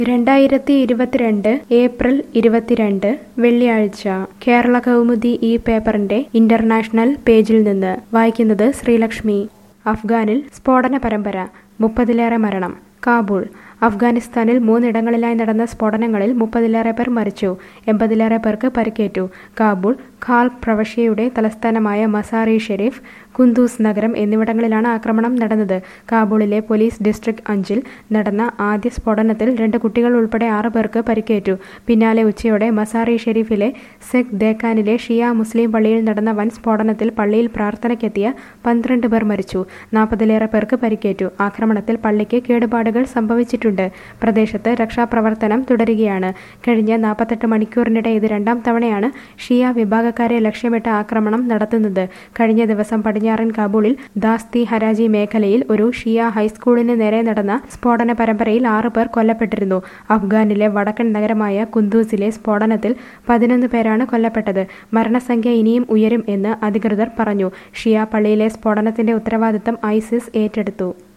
രണ്ടായിരത്തി ഇരുപത്തിരണ്ട് ഏപ്രിൽ ഇരുപത്തിരണ്ട് വെള്ളിയാഴ്ച കേരള കൗമുദി ഈ പേപ്പറിന്റെ ഇന്റർനാഷണൽ പേജിൽ നിന്ന് വായിക്കുന്നത് ശ്രീലക്ഷ്മി അഫ്ഗാനിൽ സ്ഫോടന പരമ്പര മുപ്പതിലേറെ മരണം കാബൂൾ അഫ്ഗാനിസ്ഥാനിൽ മൂന്നിടങ്ങളിലായി നടന്ന സ്ഫോടനങ്ങളിൽ മുപ്പതിലേറെ പേർ മരിച്ചു എൺപതിലേറെ പേർക്ക് പരിക്കേറ്റു കാബൂൾ ഖാൽ പ്രവിശ്യയുടെ തലസ്ഥാനമായ മസാറി ഷെരീഫ് കുന്ദൂസ് നഗരം എന്നിവിടങ്ങളിലാണ് ആക്രമണം നടന്നത് കാബൂളിലെ പോലീസ് ഡിസ്ട്രിക്ട് അഞ്ചിൽ നടന്ന ആദ്യ സ്ഫോടനത്തിൽ രണ്ട് കുട്ടികൾ ഉൾപ്പെടെ ആറ് പേർക്ക് പരിക്കേറ്റു പിന്നാലെ ഉച്ചയോടെ മസാറി ഷെരീഫിലെ സെക് ദേക്കാനിലെ ഷിയ മുസ്ലിം പള്ളിയിൽ നടന്ന വൻ സ്ഫോടനത്തിൽ പള്ളിയിൽ പ്രാർത്ഥനയ്ക്കെത്തിയ പന്ത്രണ്ട് പേർ മരിച്ചു നാൽപ്പതിലേറെ പേർക്ക് പരിക്കേറ്റു ആക്രമണത്തിൽ പള്ളിക്ക് കേടുപാടുകൾ സംഭവിച്ചിട്ടുണ്ട് പ്രദേശത്ത് രക്ഷാപ്രവർത്തനം തുടരുകയാണ് കഴിഞ്ഞ നാൽപ്പത്തെട്ട് മണിക്കൂറിനിടെ ഇത് രണ്ടാം തവണയാണ് ഷിയ വിഭാഗക്കാരെ ലക്ഷ്യമിട്ട് ആക്രമണം നടത്തുന്നത് കഴിഞ്ഞ ദിവസം പടിഞ്ഞാറൻ കാബൂളിൽ ദാസ്തി ഹരാജി മേഖലയിൽ ഒരു ഷിയ ഹൈസ്കൂളിന് നേരെ നടന്ന സ്ഫോടന പരമ്പരയിൽ ആറ് പേർ കൊല്ലപ്പെട്ടിരുന്നു അഫ്ഗാനിലെ വടക്കൻ നഗരമായ കുന്ദൂസിലെ സ്ഫോടനത്തിൽ പതിനൊന്ന് പേരാണ് കൊല്ലപ്പെട്ടത് മരണസംഖ്യ ഇനിയും ഉയരും എന്ന് അധികൃതർ പറഞ്ഞു ഷിയ പള്ളിയിലെ സ്ഫോടനത്തിന്റെ ഉത്തരവാദിത്തം ഐസിസ് ഏറ്റെടുത്തു